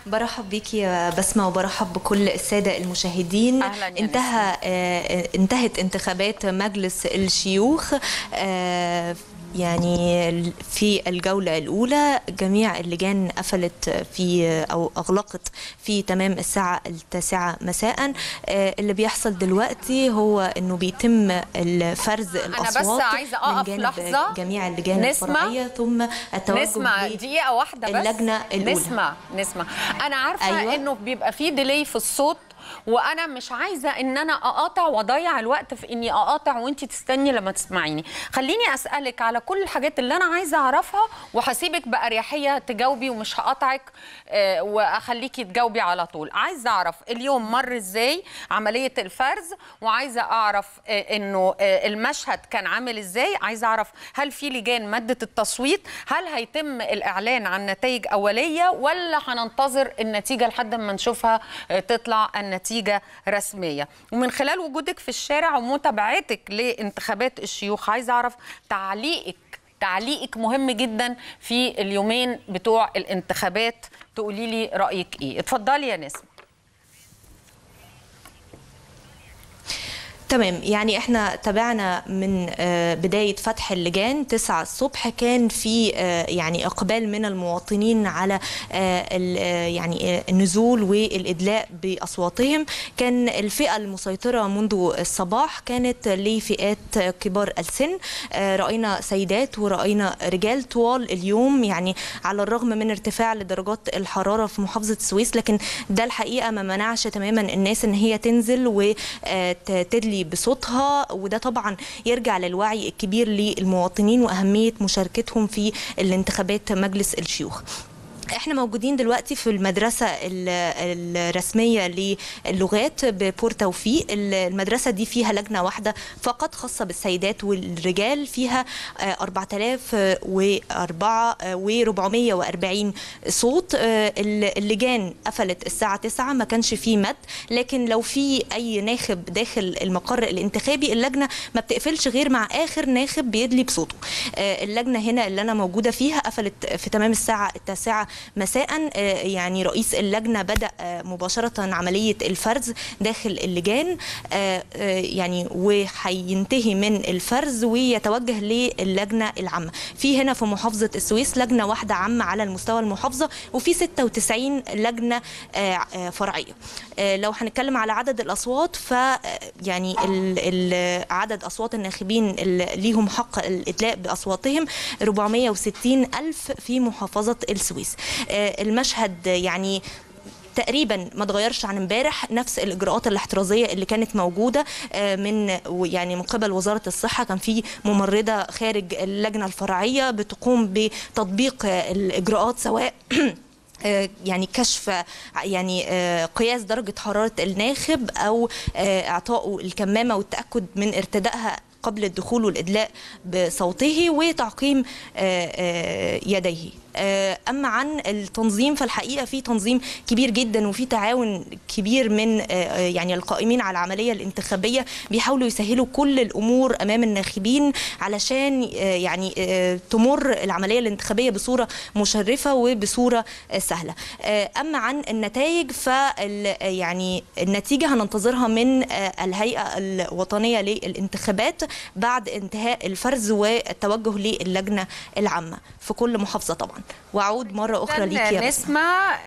برحب بيكي يا بسمة وبرحب بكل السادة المشاهدين أهلاً يا انتهى آه، انتهت انتخابات مجلس الشيوخ آه، يعني في الجولة الأولى جميع اللجان قفلت في أو أغلقت في تمام الساعة التاسعة مساء آه، اللي بيحصل دلوقتي هو أنه بيتم الفرز الأصوات بس عايزة أقف من جانب لحظة. جميع اللجان نسمع. الفرعية ثم التوجه نسمع ل- دقيقة واحدة بس اللجنة الأولى. نسمع نسمع أنا عارفة أيوة. أيوة. إنه بيبقى فيه ديلي في الصوت وانا مش عايزه ان انا اقاطع واضيع الوقت في اني اقاطع وانت تستني لما تسمعيني خليني اسالك على كل الحاجات اللي انا عايزه اعرفها وهسيبك باريحيه تجاوبي ومش هقاطعك آه، واخليكي تجاوبي على طول عايزه اعرف اليوم مر ازاي عمليه الفرز وعايزه اعرف آه، انه آه، المشهد كان عامل ازاي عايزه اعرف هل في لجان ماده التصويت هل هيتم الاعلان عن نتائج اوليه ولا هننتظر النتيجه لحد ما نشوفها آه، تطلع النتيجه رسميه ومن خلال وجودك في الشارع ومتابعتك لانتخابات الشيوخ عايزه اعرف تعليقك تعليقك مهم جدا في اليومين بتوع الانتخابات تقولي لي رايك ايه اتفضلي يا نسمه تمام يعني احنا تابعنا من آه، بداية فتح اللجان 9 الصبح كان في آه، يعني اقبال من المواطنين على آه، ال- آه، يعني آه، النزول والادلاء باصواتهم كان الفئة المسيطرة منذ الصباح كانت لفئات كبار السن آه، راينا سيدات وراينا رجال طوال اليوم يعني على الرغم من ارتفاع لدرجات الحرارة في محافظة السويس لكن ده الحقيقة ما منعش تماما الناس ان هي تنزل وتدلي بصوتها وده طبعا يرجع للوعي الكبير للمواطنين واهميه مشاركتهم في الانتخابات مجلس الشيوخ احنا موجودين دلوقتي في المدرسة ال- الرسمية للغات ببور توفيق ال- المدرسة دي فيها لجنة واحدة فقط خاصة بالسيدات والرجال فيها آه، 4004 و440 صوت آه، ال- اللجان قفلت الساعة 9 ما كانش فيه مد لكن لو في أي ناخب داخل المقر الانتخابي اللجنة ما بتقفلش غير مع آخر ناخب بيدلي بصوته آه، اللجنة هنا اللي أنا موجودة فيها قفلت في تمام الساعة التاسعة مساء آه، يعني رئيس اللجنة بدأ آه، مباشرة عملية الفرز داخل اللجان آه، آه، يعني وهينتهي من الفرز ويتوجه للجنة العامة في هنا في محافظة السويس لجنة واحدة عامة على المستوى المحافظة وفي 96 لجنة آه، آه، فرعية آه، لو هنتكلم على عدد الأصوات ف آه، يعني ال- ال- عدد أصوات الناخبين اللي ليهم حق الإدلاء بأصواتهم 460 ألف في محافظة السويس آه، المشهد يعني تقريبا ما اتغيرش عن امبارح نفس الاجراءات الاحترازيه اللي كانت موجوده آه، من يعني من قبل وزاره الصحه كان في ممرضه خارج اللجنه الفرعيه بتقوم بتطبيق آه، الاجراءات سواء آه، يعني كشف يعني آه، قياس درجة حرارة الناخب أو آه، إعطائه الكمامة والتأكد من ارتدائها قبل الدخول والإدلاء بصوته وتعقيم آه، آه، يديه آه، أما عن التنظيم فالحقيقة في تنظيم كبير جدا وفي تعاون كبير من آه، آه، يعني القائمين على العملية الانتخابية بيحاولوا يسهلوا كل الأمور أمام الناخبين علشان آه، يعني آه، تمر العملية الانتخابية بصورة مشرفة وبصورة آه، سهلة آه، أما عن النتائج فال يعني النتيجة هننتظرها من آه، الهيئة الوطنية للانتخابات بعد انتهاء الفرز والتوجه للجنة العامة في كل محافظة طبعا وأعود مرة أخرى ليك يا بسمة. نسمع